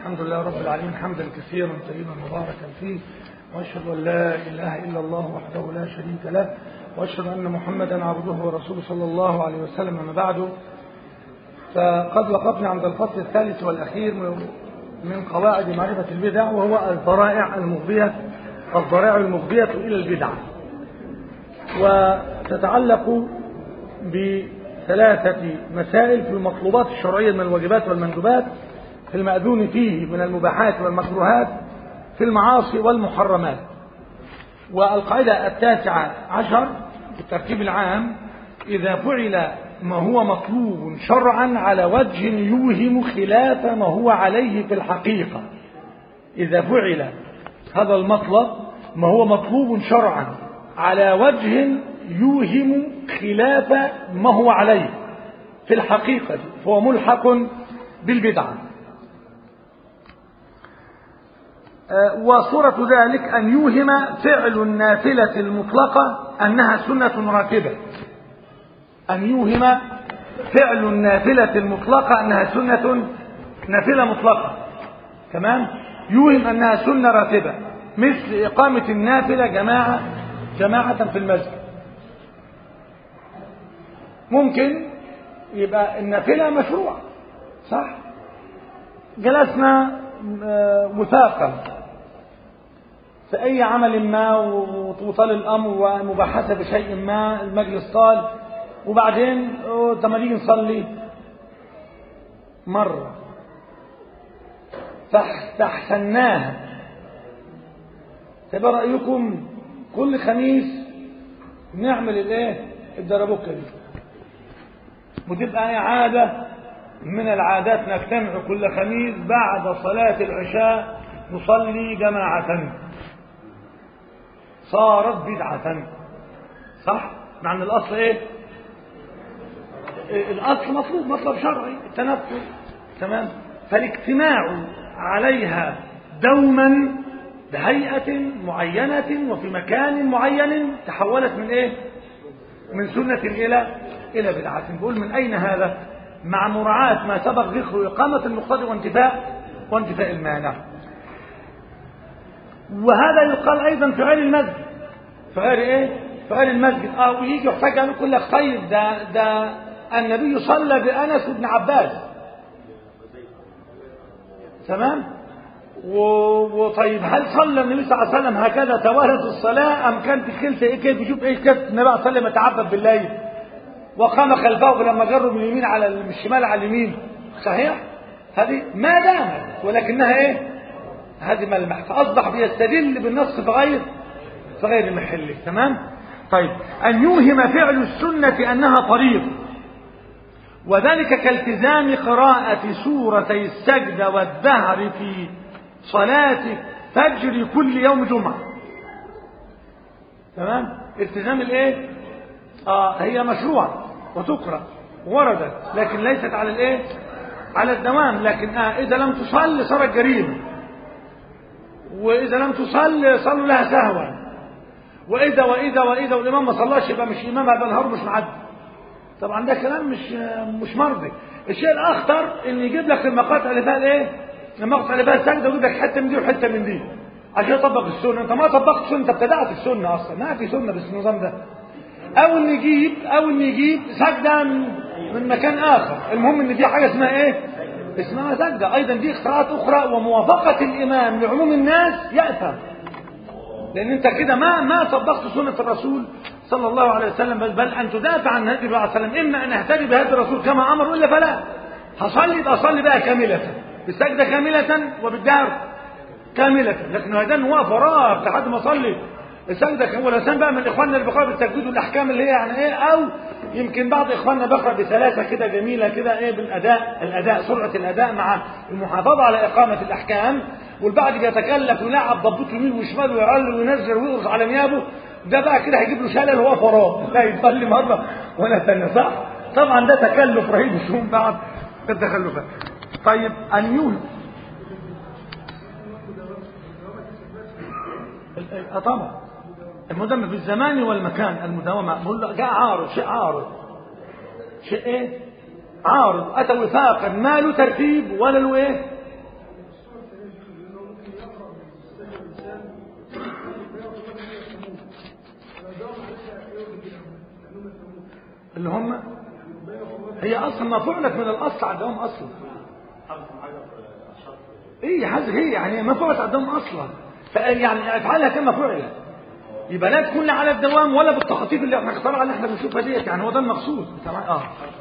الحمد لله رب العالمين حمدا كثيرا طيبا مباركا فيه واشهد ان لا اله الا الله وحده لا شريك له واشهد ان محمدا عبده ورسوله صلى الله عليه وسلم اما بعد فقد وقفنا عند الفصل الثالث والاخير من قواعد معرفه البدع وهو الذرائع المفضيه الذرائع المفضيه الى البدع وتتعلق بثلاثه مسائل في المطلوبات الشرعيه من الواجبات والمندوبات في المأذون فيه من المباحات والمكروهات في المعاصي والمحرمات والقاعدة التاسعة عشر بالترتيب العام إذا فعل ما هو مطلوب شرعا على وجه يوهم خلاف ما هو عليه في الحقيقة إذا فعل هذا المطلب ما هو مطلوب شرعا على وجه يوهم خلاف ما هو عليه في الحقيقة فهو ملحق بالبدعة وصورة ذلك أن يوهم فعل النافلة المطلقة أنها سنة راتبة أن يوهم فعل النافلة المطلقة أنها سنة نافلة مطلقة تمام يوهم أنها سنة راتبة مثل إقامة النافلة جماعة جماعة في المسجد ممكن يبقى النافلة مشروع صح جلسنا وثاقا في أي عمل ما وطال الأمر ومباحثة بشيء ما المجلس طال وبعدين لما نيجي نصلي مرة فاحسناها تبقى رأيكم كل خميس نعمل الايه الدربوكة دي وتبقى عادة من العادات نجتمع كل خميس بعد صلاة العشاء نصلي جماعة صارت بدعة صح؟ مع ان الاصل ايه؟ الاصل مطلوب مطلب شرعي التنفل تمام؟ فالاجتماع عليها دوما بهيئة معينة وفي مكان معين تحولت من ايه؟ من سنة إلى إلى بدعة بقول من أين هذا؟ مع مراعاة ما سبق ذكره إقامة المقتضي وانتفاء وانتفاء المانع وهذا يقال أيضا في غير المسجد في غير إيه؟ في غير المسجد اه ويجي يحتاج يقول لك طيب ده ده النبي صلى بأنس بن عباس تمام وطيب هل صلى النبي صلى الله عليه وسلم هكذا توالت الصلاة أم كانت الكلسة إيه كيف يشوف إيه كيف النبي صلى الله عليه وسلم يتعبد بالليل وقام خلفه لما جروا من اليمين على من الشمال على اليمين صحيح هذه ما دامت ولكنها ايه هذه ملمح فاصبح بيستدل بالنص في غير في غير محله تمام طيب ان يوهم فعل السنه انها طريق وذلك كالتزام قراءة سورتي السجدة والدهر في صلاة فجر كل يوم جمعة تمام التزام الايه آه هي مشروعة وتقرأ وردت لكن ليست على الايه على الدوام لكن آه اذا لم تصلي صارت جريمة واذا لم تصلي صلوا لها سهوا واذا واذا واذا والامام ما صلاش يبقى مش امام هيبقى النهار مش معدي طبعا ده كلام مش مش مرضي الشيء الاخطر ان يجيب لك المقاطع اللي فيها الايه المقطع اللي فيها السجده ويجيب لك حته من دي وحته من دي عشان يطبق السنه انت ما طبقت السنه انت ابتدعت السنه اصلا ما في سنه بالنظام ده او ان يجيب او ان يجيب سجده من, من مكان اخر المهم ان في حاجه اسمها ايه اسمها سجده ايضا دي اختراعات اخرى وموافقه الامام لعموم الناس ياثم لان انت كده ما ما طبقت سنه الرسول صلى الله عليه وسلم بل, بل ان تدافع عن هدي الرسول صلى الله عليه وسلم اما ان اهتدي بهدي الرسول كما امر والا فلا هصلي يبقى اصلي بقى كامله بالسجده كامله وبالدهر كامله لكن هذا هو فراغ لحد ما اصلي السجدة كان ولسان بقى من إخواننا اللي بيقرأوا بالتجديد والأحكام اللي هي يعني إيه أو يمكن بعض إخواننا بيقرأ بسلاسة كده جميلة كده إيه بالأداء الأداء سرعة الأداء مع المحافظة على إقامة الأحكام والبعض بيتكلف ويلعب ضبط يمين وشمال ويعلل وينزل ويقرص على نيابه ده بقى كده هيجيب له شلل وهو فراغ لا يصلي مرة ولا ثانية صح؟ طبعا ده تكلف رهيب وشوم بعض التكلفات طيب أن يوهم اه طبعا المدمر في الزمان والمكان المداومة جاء عارض شيء عارض شيء ايه عارض اتى وفاقا ما له ترتيب ولا له ايه اللي هم هي اصلا ما فعلت من الاصل عندهم اصلا ايه حاجه هي يعني ما فعلت عندهم اصلا يعني افعلها كما فعلت يبقى لا تكون لا على الدوام ولا بالتخطيط اللي احنا اخترعها اللي احنا بنشوفها ديت يعني هو ده المقصود تمام اه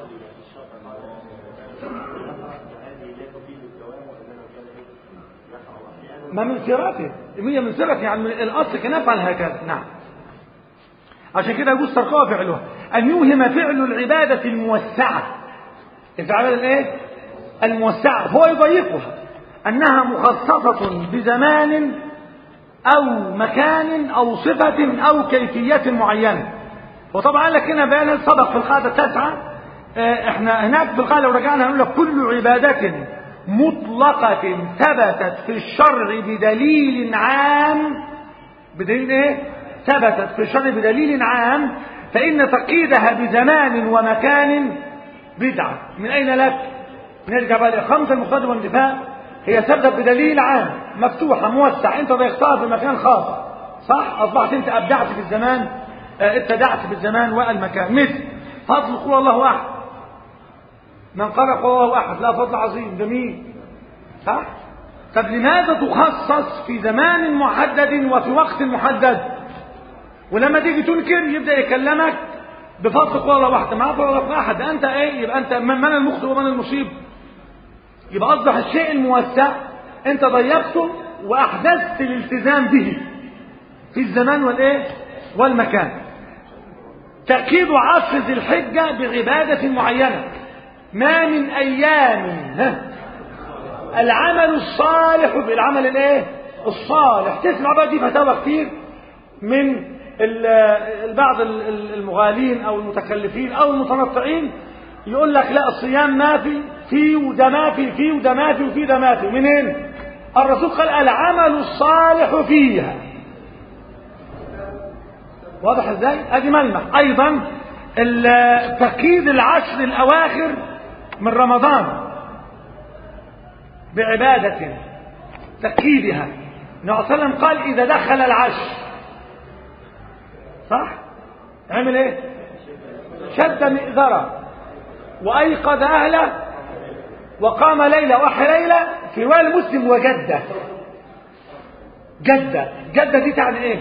ما من سيرته هي من سيرته يعني الاصل كان يفعل هكذا نعم عشان كده يجوز تركها فعلها ان يوهم فعل العباده الموسعه العباده الايه الموسعه هو يضيقها انها مخصصه بزمان او مكان او صفه او كيفيه معينه وطبعا لك هنا بيان سبق في القاعده التاسعه احنا هناك في القاعده لو رجعنا هنقول لك كل عباده مطلقة ثبتت في الشرع بدليل عام بدليل ايه ثبتت في الشرع بدليل عام فإن تقييدها بزمان ومكان بدعة من أين لك نرجع بقى لإقامة المقتضى والانتفاع هي ثبتت بدليل عام مفتوحة موسع انت ضيقتها في مكان خاص صح أصبحت انت أبدعت في الزمان ابتدعت في الزمان والمكان مثل فضل قول الله أحد من قال قل الله احد لا فضل عظيم جميل صح طب لماذا تخصص في زمان محدد وفي وقت محدد ولما تيجي تنكر يبدا يكلمك بفضل قل الله واحد ما فضل احد انت ايه يبقى انت من المخطئ ومن المصيب يبقى اصبح الشيء الموسع انت ضيقته واحدثت الالتزام به في الزمان والايه والمكان تأكيد عصر ذي الحجة بعبادة معينة ما من ايام ها العمل الصالح بالعمل الايه الصالح تسمع بقى دي فتاوى كتير من بعض المغالين او المتكلفين او المتنطعين يقول لك لا الصيام ما في في وده ما في في وده ما في وفي ده ما في منين الرسول قال العمل الصالح فيها واضح ازاي ادي ملمح ايضا تقييد العشر الاواخر من رمضان بعبادة تأكيدها النبي صلى الله عليه وسلم قال إذا دخل العشر صح؟ عمل إيه؟ شد مئذرة وأيقظ أهله وقام ليلة وأحيا ليلة في رواية المسلم وجدة جدة جدة دي تعني إيه؟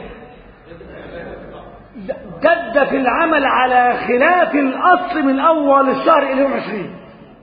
جد في العمل على خلاف الأصل من أول الشهر إلى يوم عشرين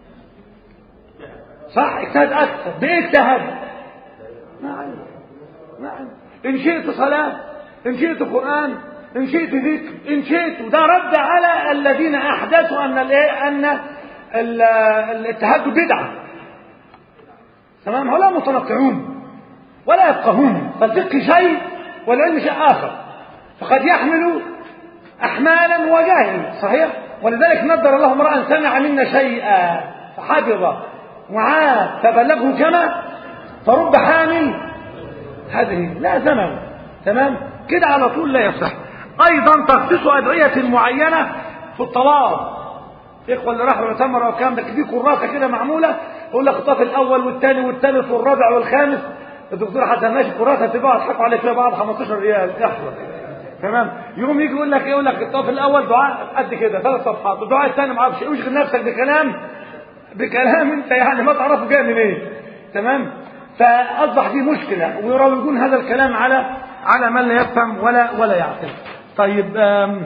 صح اجتهد أكثر بإيه اجتهد ما عندي ما عندي إن شئت صلاة إن شئت قرآن إن شئت ذكر إن شئت وده رد على الذين أحدثوا أن الإيه أن التهجد بدعة تمام هؤلاء متنطعون ولا يفقهون فالفقه شيء والعلم شيء آخر فقد يحمل أحمالا وجاهل صحيح ولذلك نظر الله امرأ سمع منا شيئا فحفظ وعاد فبلغه كما فرب حامل هذه لا زمن تمام كده على طول لا يصح ايضا تخصيص ادعيه معينه في الطواف الاخوه اللي راحوا يعتمروا وكام ده في كراسه كده معموله يقول لك الطواف الاول والثاني والثالث والرابع والخامس الدكتور حسن ماشي كراسه تبقى تضحكوا عليك فيها بعض 15 ريال احفظ تمام يقوم يجي يقول لك يقول لك الطواف الاول دعاء قد كده ثلاث صفحات الدعاء الثاني ما اعرفش اشغل نفسك بكلام بكلام انت يعني ما تعرفه جاي منين إيه؟ تمام فاصبح دي مشكله ويروجون هذا الكلام على على من لا يفهم ولا ولا يعقل طيب آم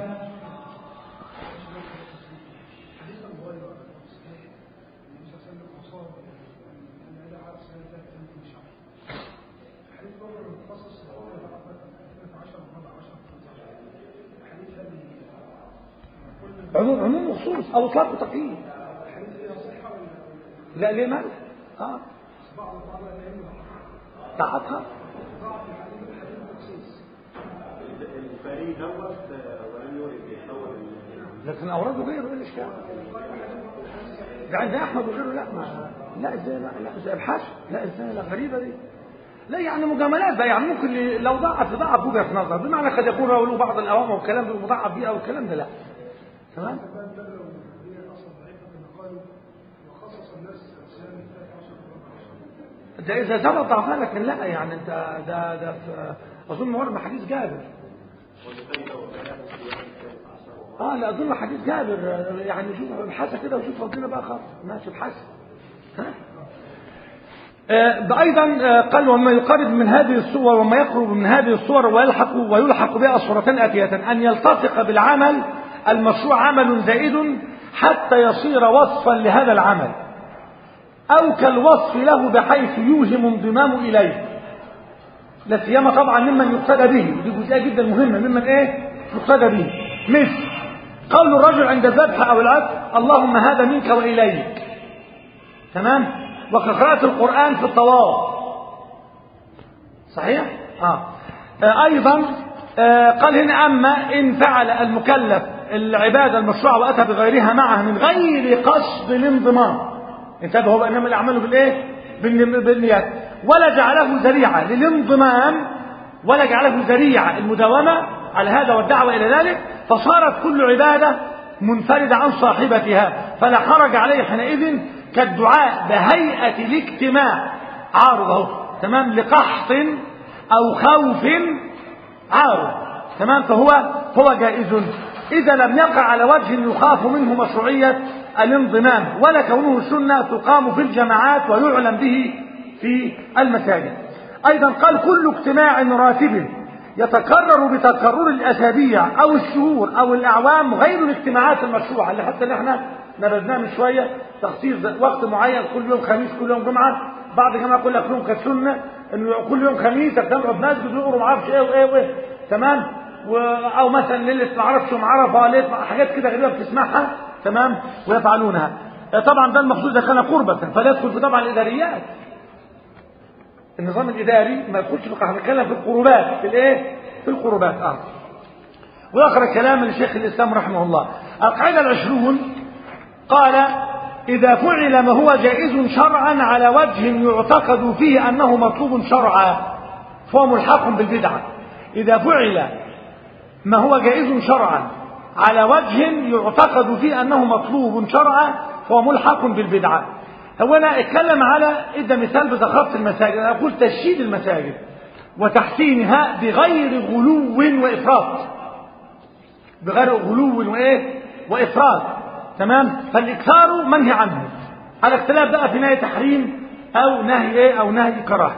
عموم عموم وخصوص او اطلاق وتقييد لا ليه مال اه ضعفها الفريق دوت ولم يرد يحول لكن اورده غيره ايه الاشكال ده عند احمد وغيره لا ما لا ازاي لا لا ازاي ابحاث لا ازاي لا غريبه دي لا يعني مجاملات بقى يعني ممكن لو ضعف ضعف وجهه نظر بمعنى قد يكون له بعض الاوامر والكلام ده مضاعف بيه او الكلام ده لا تمام ده اذا ثبت ضعفها لكن لا يعني انت ده ده في اظن ورد حديث جابر اه لا اظن حديث جابر آه، يعني شوف ابحثها كده وشوف ربنا بقى خلاص ماشي ابحث ها آه، ايضا آه، قال وما يقرب من هذه الصور وما يقرب من هذه الصور ويلحق ويلحق بها الصورتان اتية ان يلتصق بالعمل المشروع عمل زائد حتى يصير وصفا لهذا العمل او كالوصف له بحيث يوهم انضمام اليه لا سيما طبعا ممن يقتدى به ودي جزئيه جدا مهمه ممن ايه يقتدى به مثل قول الرجل عند الذبح او العتق اللهم هذا منك واليك تمام وكقراءة القرآن في الطواف صحيح آه. آه أيضا آه قال هنا أما إن فعل المكلف العبادة المشروعة وأتى بغيرها معها من غير قصد الانضمام انتبهوا بقى إنما الأعمال بالإيه بالن- بالنيات ولا جعله ذريعة للانضمام ولا جعله ذريعة المداومة على هذا والدعوة إلى ذلك فصارت كل عبادة منفردة عن صاحبتها فلا حرج عليه حينئذ كالدعاء بهيئة الاجتماع عارض اهو تمام لقحط أو خوف عارض تمام فهو هو جائز إذا لم يقع على وجه يخاف منه مشروعية الانضمام ولا كونه السنة تقام في الجماعات ويعلم به في المساجد أيضا قال كل اجتماع راتب يتكرر بتكرر الأسابيع أو الشهور أو الأعوام غير الاجتماعات المشروعة اللي حتى اللي احنا نبذناه من شوية تخصيص وقت معين كل يوم خميس كل يوم جمعة بعض الجماعة يقول لك يوم كالسنة انه كل يوم خميس تجتمعوا بمسجد ويقروا ما اعرفش ايه وايه وايه تمام و... او مثلا ليله ما اعرفش يوم عرفه ليله حاجات كده غريبه بتسمعها تمام ويفعلونها طبعا ده المقصود اذا كان قربة فلا يدخل في طبعا الاداريات النظام الاداري ما يدخلش في هنتكلم في القربات في الايه في القربات اه واقرا كلام لشيخ الاسلام رحمه الله القاعده العشرون قال اذا فعل ما هو جائز شرعا على وجه يعتقد فيه انه مطلوب شرعا فهو ملحق بالبدعه اذا فعل ما هو جائز شرعا على وجه يعتقد فيه انه مطلوب شرعا فهو ملحق بالبدعه هو انا اتكلم على ادى مثال بتخصص المساجد انا اقول تشييد المساجد وتحسينها بغير غلو وافراط بغير غلو وايه وافراط تمام فالاكثار منهي عنه على اختلاف بقى في نهي تحريم او نهي ايه او نهي كراهه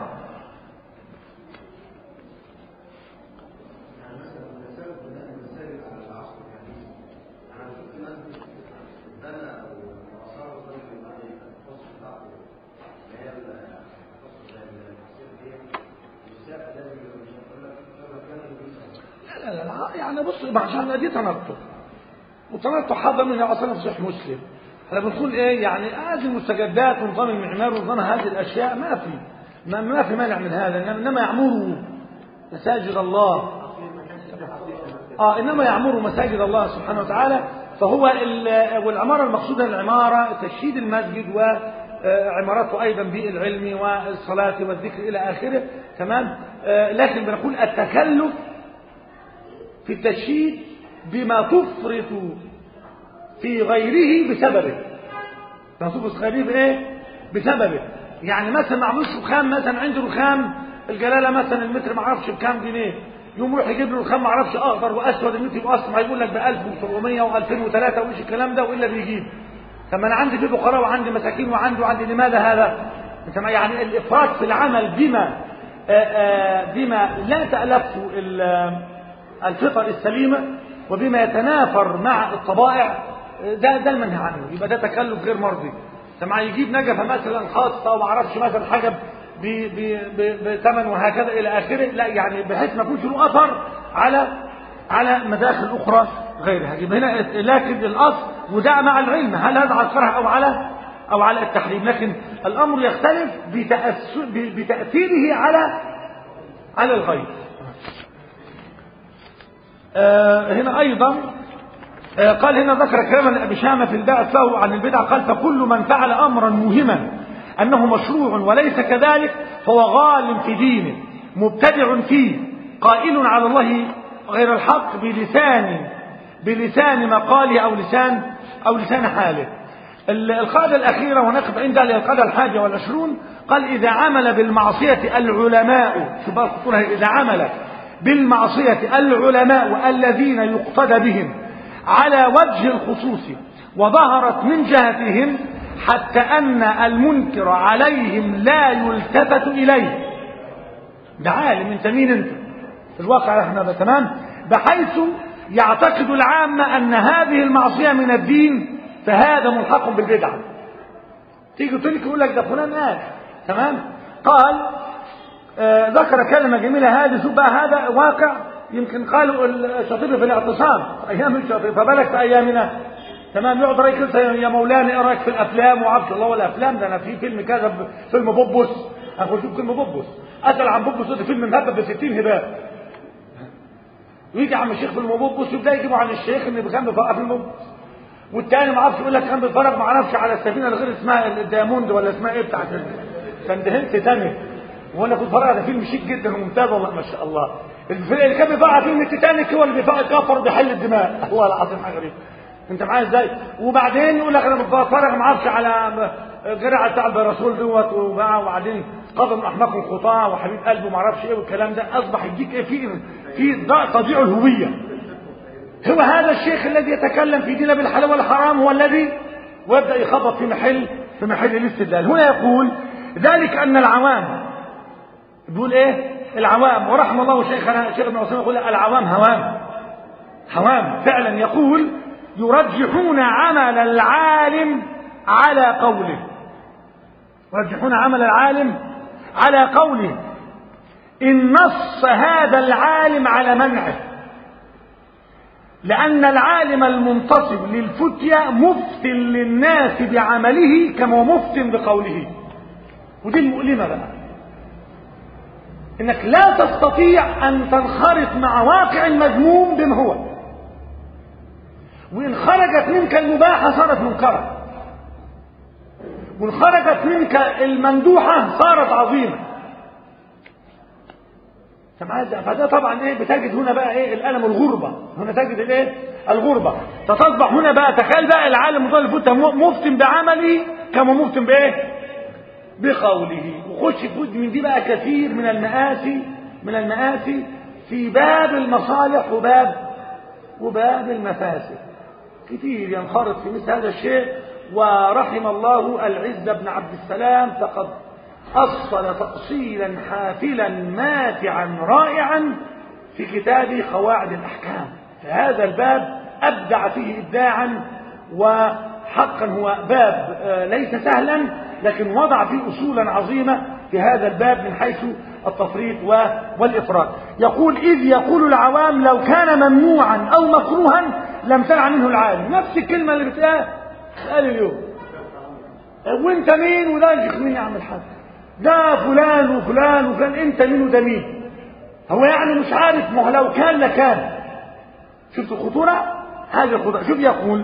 لا لا لا يعني بص عشان دي تنطع وتنطع هذا من اصلا في صحيح مسلم احنا بنقول ايه يعني هذه المستجدات ونظام المعمار ونظام هذه الاشياء ما في ما, ما في مانع من هذا إنما- انما يعمروا مساجد الله اه انما يعمروا مساجد الله سبحانه وتعالى فهو ال- والعماره المقصوده العماره تشييد المسجد وعمارته ايضا بالعلم والصلاه والذكر الى اخره تمام آه، لكن بنقول التكلف في التشييد بما تفرط في غيره بسببه ما تفرط في غيره بايه بسببه يعني مثلا معمولش رخام مثلا عنده رخام الجلاله مثلا المتر ما اعرفش بكام جنيه يقوم يروح يجيب له رخام ما اعرفش اخضر واسود المتر يبقى اسمر يقول لك ب 1700 و2003 وايش الكلام ده والا بيجيب طب ما انا عندي في فقراء وعندي مساكين وعندي وعندي لماذا هذا؟ انت ما يعني الافراط في العمل بما آه، آه، بما لا تألفه ال- الفطر السليمة وبما يتنافر مع الطبائع ده ده المنهي عنه يبقى ده تكلف غير مرضي لما يجيب نجفة مثلا خاصة وما اعرفش مثلا حاجة ب- ب- ب- بثمن وهكذا إلى آخره لا يعني بحيث ما يكونش له أثر على على مداخل أخرى غيرها يبقى هنا لكن الأصل وده مع العلم هل هذا على الكره أو على أو على التحريم لكن الأمر يختلف بتأث- ب- بتأثيره على على الغير آه، هنا أيضا آه، قال هنا ذكر كلاما أبي شامة في الباعث له عن البدع قال فكل من فعل أمرا موهما أنه مشروع وليس كذلك فهو غال في دينه مبتدع فيه قائل على الله غير الحق بلسان بلسان مقاله أو لسان أو لسان حاله ال- القاعدة الأخيرة ونقف عندها للقاعدة الحاجة والعشرون قال إذا عمل بالمعصية العلماء شوف بقى الخطورة إذا عمل بالمعصية العلماء الذين يقتدى بهم على وجه الخصوص وظهرت من جهتهم حتى أن المنكر عليهم لا يلتفت إليه ده عالم انت مين انت في الواقع احنا ده تمام بحيث يعتقد العامة أن هذه المعصية من الدين فهذا ملحق بالبدعة تيجي تقول يقول لك ده فلان قال تمام قال آه ذكر كلمة جميلة هذه شوف بقى هذا واقع يمكن قالوا الشاطبي في الاعتصام ايام الشاطبي فبالك في ايامنا تمام يقعد رايك انت يا مولانا ايه رايك في الافلام وعبد الله والافلام ده انا في فيلم كذا فيلم بوبوس اخو شوف فيلم بوبوس اسال عن بوبوس ده فيلم مهبب ب 60 هباب ويجي عم الشيخ فيلم بوبوس يبدا يجيبوا عن الشيخ ان كان بيفرق فيلم بوبوس والتاني ما اعرفش يقول لك كان بيتفرج ما اعرفش على السفينه اللي غير اسمها الدياموند ولا اسمها ايه بتاعت فاندهنت تاني وانا كنت بتفرج على فيلم شيك جدا وممتاز والله ما شاء الله الفيلم اللي كان بيفرج فيلم التيتانيك هو اللي بيفرج كفر بيحل الدماء والله العظيم حاجه غريبه انت معايا ازاي وبعدين يقول لك انا بتفرج ما اعرفش على جرعه بتاع الرسول دوت وبعدين قدم احمق الخطاه وحبيب قلبه ما اعرفش ايه والكلام ده اصبح يديك ايه في في تضييع الهويه هو هذا الشيخ الذي يتكلم في دين بالحلال والحرام هو الذي ويبدا يخبط في محل في محل الاستدلال هنا يقول ذلك ان العوام بيقول ايه العوام ورحم الله شيخنا شيخ ابن عثيمين يقول العوام هوام هوام فعلا يقول يرجحون عمل العالم على قوله يرجحون عمل العالم على قوله إن نص هذا العالم على منعه لأن العالم المنتصب للفتية مفت للناس بعمله كما هو مفت بقوله ودي المؤلمة بقى إنك لا تستطيع أن تنخرط مع واقع المذموم بما هو وإن خرجت منك المباحة صارت منكرة وإن خرجت منك المندوحة صارت عظيمة فده طبعا ايه بتجد هنا بقى ايه الالم الغربه هنا تجد الايه الغربه فتصبح هنا بقى تخيل بقى العالم مطالب فوت مفتن بعمله كما مفتن بايه بقوله وخش فوت من دي بقى كثير من المآسي من المآسي في باب المصالح وباب وباب المفاسد كثير ينخرط في مثل هذا الشيء ورحم الله العز بن عبد السلام فقد أصل تأصيلا حافلا ماتعا رائعا في كتاب قواعد الأحكام فهذا الباب أبدع فيه إبداعا وحقا هو باب ليس سهلا لكن وضع فيه أصولا عظيمة في هذا الباب من حيث التفريط والإفراط يقول إذ يقول العوام لو كان ممنوعا أو مكروها لم تنع منه العالم نفس الكلمة اللي بتقال قال اليوم وانت مين وده يجيك مين يا عم الحاج ده فلان وفلان وفلان انت مين وده مين هو يعني مش عارف ما هو لو كان لكان شفت الخطورة هذه الخطورة شوف يقول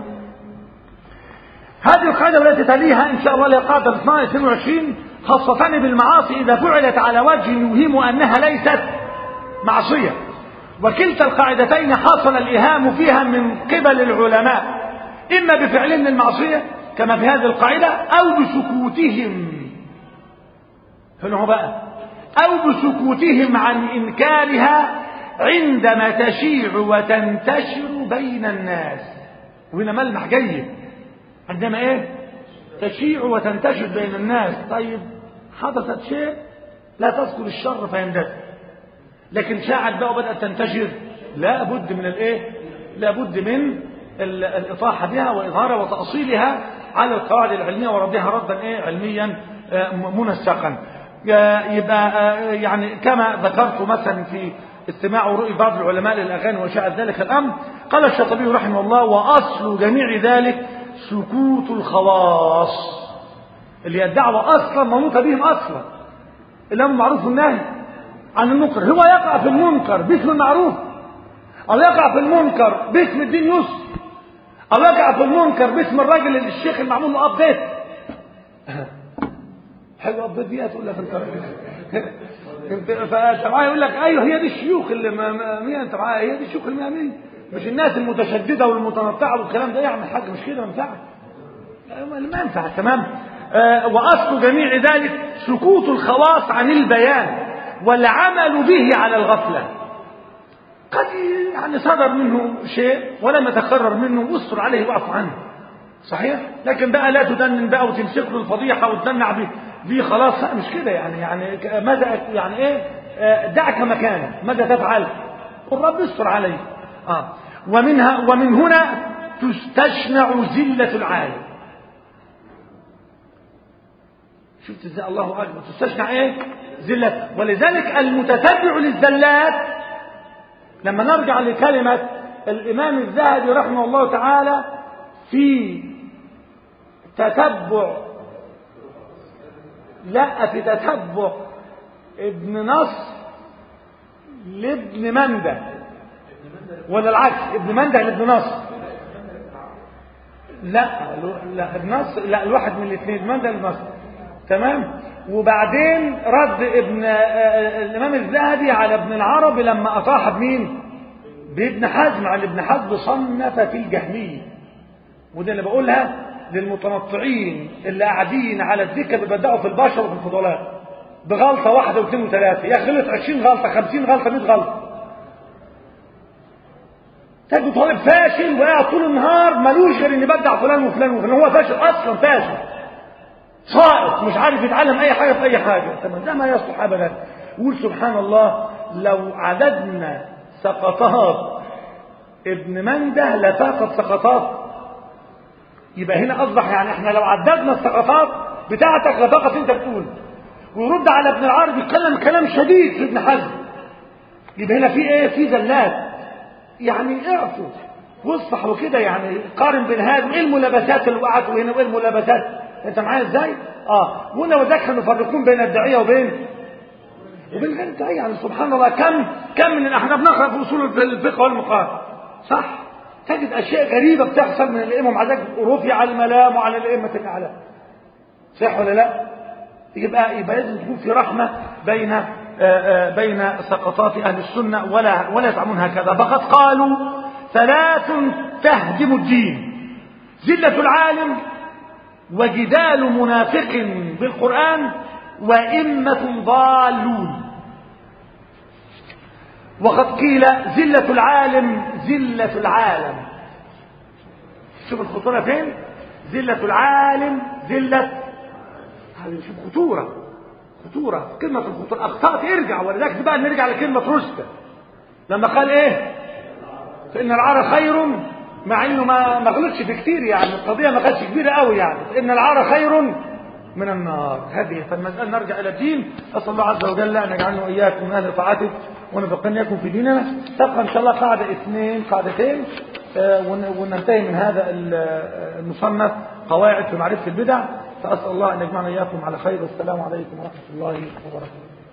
هذه القاعدة التي تليها إن شاء الله لقاعدة 22 خاصة بالمعاصي إذا فعلت على وجه يوهم أنها ليست معصية وكلتا القاعدتين حصل الإيهام فيها من قبل العلماء إما بفعلهم المعصية كما في هذه القاعدة أو بسكوتهم هنا هو بقى أو بسكوتهم عن إنكارها عندما تشيع وتنتشر بين الناس وهنا ملمح جيد عندما ايه تشيع وتنتشر بين الناس طيب حدثت شيء لا تذكر الشر فيندثر لكن شاعت بقى وبدأت تنتشر لا بد من الايه لا بد من الإطاحة بها وإظهارها وتأصيلها على القواعد العلمية وردها ردا ايه علميا منسقا يبقى يعني كما ذكرت مثلا في استماع ورؤي بعض العلماء للأغاني وشاء ذلك الأمر قال الشاطبي رحمه الله وأصل جميع ذلك سكوت الخواص اللي الدعوة أصلا منوطة بهم أصلا الأمر معروف النهي عن المنكر هو يقع في المنكر باسم المعروف أو يقع في المنكر باسم الدين يسر أو يقع في المنكر باسم الراجل الشيخ المعمول له أبديت حلو أبديت دي تقول لك انت فانت معايا يقول لك ايوه هي دي الشيوخ اللي ما ما انت معايا هي دي الشيوخ المامين مش الناس المتشدده والمتنطعه والكلام ده يعمل حاجه مش كده ما ينفعش ما ينفع تمام آه واصل جميع ذلك سكوت الخواص عن البيان والعمل به على الغفله قد يعني صدر منه شيء ولم يتكرر منه واصبر عليه واعف عنه صحيح لكن بقى لا تدنن بقى وتمسك له الفضيحه وتدنع بيه بيه خلاص لا مش كده يعني يعني ماذا يعني ايه آه، دعك مكانه ماذا تفعل قل رب استر عليه اه ومنها ومن هنا تستشنع زله العالم شفت ازاي الله اكبر تستشنع ايه زله ولذلك المتتبع للزلات لما نرجع لكلمه الامام الذهبي رحمه الله تعالى في تتبع لا في تتبع ابن نصر لابن منده ولا العكس ابن منده لابن نصر لا لا ابن نصر لا الواحد من الاثنين ابن منده لابن نصر تمام وبعدين رد ابن آه، الامام الذهبي على ابن العربي لما اطاح بمين بابن حزم على ابن حزم صنف في الجهميه وده اللي بقولها للمتنطعين اللي قاعدين على الدكه بيبدعوا في البشر وفي الفضلات بغلطه واحده واثنين وثلاثه يا غلط 20 غلطه 50 غلطه 100 غلطه تجد طالب فاشل وقاعد طول النهار ملوش غير ان يبدع فلان وفلان وفلان هو فاشل اصلا فاشل سائط مش عارف يتعلم اي حاجه في اي حاجه تمام ده ما يصلح ابدا قول سبحان الله لو عددنا سقطات ابن منده لفاقت سقطات يبقى هنا اصبح يعني احنا لو عددنا السقطات بتاعتك لفقط انت بتقول ويرد على ابن العربي يتكلم كلام شديد في ابن حزم يبقى هنا في ايه في زلات يعني اعفوا واصفحوا كده يعني قارن بين هذا وايه الملابسات اللي وقعت هنا وايه الملابسات انت معايا ازاي اه وهنا وذاك يفرقون بين الداعيه وبين وبين غير الداعيه يعني سبحان الله كم كم من احنا بنقرا في اصول الفقه والمقام صح تجد اشياء غريبه بتحصل من الائمه مع ذلك رفع على الملام وعلى الائمه الاعلام صح ولا لا يبقى يبقى لازم تكون في رحمه بين آآ آآ بين سقطات اهل السنه ولا ولا يزعمون هكذا فقد قالوا ثلاث تهدم الدين زله العالم وجدال منافق بالقران وائمه ضالون وقد قيل زلة العالم زلة العالم شوف الخطورة فين زلة العالم زلة شوف خطورة خطورة كلمة الخطورة أخطأت ارجع ولذلك بقى نرجع لكلمة رستة لما قال ايه فإن العار خير مع انه ما ما غلطش في كتير يعني القضية ما كانتش كبيرة قوي يعني فإن العار خير من النار هذه فالمسألة نرجع إلى الدين أسأل الله عز وجل أن يجعلنا وإياكم من أهل طاعته ونفقنا إياكم في ديننا تبقى إن شاء الله قاعدة اثنين قاعدتين آه وننتهي من هذا المصنف قواعد في معرفة البدع فأسأل الله أن يجمعنا إياكم على خير والسلام عليكم ورحمة الله وبركاته